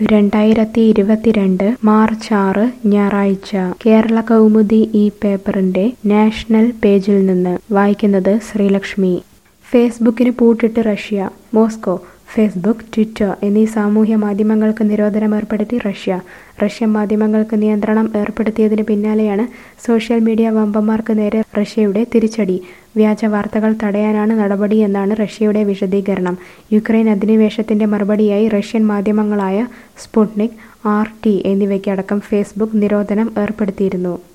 രണ്ടായിരത്തി ഇരുപത്തിരണ്ട് മാർച്ച് ആറ് ഞായറാഴ്ച കേരള കൗമുദി ഈ പേപ്പറിന്റെ നാഷണൽ പേജിൽ നിന്ന് വായിക്കുന്നത് ശ്രീലക്ഷ്മി ഫേസ്ബുക്കിന് പൂട്ടിട്ട് റഷ്യ മോസ്കോ ഫേസ്ബുക്ക് ട്വിറ്റർ എന്നീ സാമൂഹ്യ മാധ്യമങ്ങൾക്ക് നിരോധനം ഏർപ്പെടുത്തി റഷ്യ റഷ്യൻ മാധ്യമങ്ങൾക്ക് നിയന്ത്രണം ഏർപ്പെടുത്തിയതിന് പിന്നാലെയാണ് സോഷ്യൽ മീഡിയ വമ്പന്മാർക്ക് നേരെ റഷ്യയുടെ തിരിച്ചടി വ്യാജ വാർത്തകൾ തടയാനാണ് നടപടിയെന്നാണ് റഷ്യയുടെ വിശദീകരണം യുക്രൈൻ അധിനിവേശത്തിന്റെ മറുപടിയായി റഷ്യൻ മാധ്യമങ്ങളായ സ്പുട്നിക് ആർ ടി എന്നിവയ്ക്കടക്കം ഫേസ്ബുക്ക് നിരോധനം ഏർപ്പെടുത്തിയിരുന്നു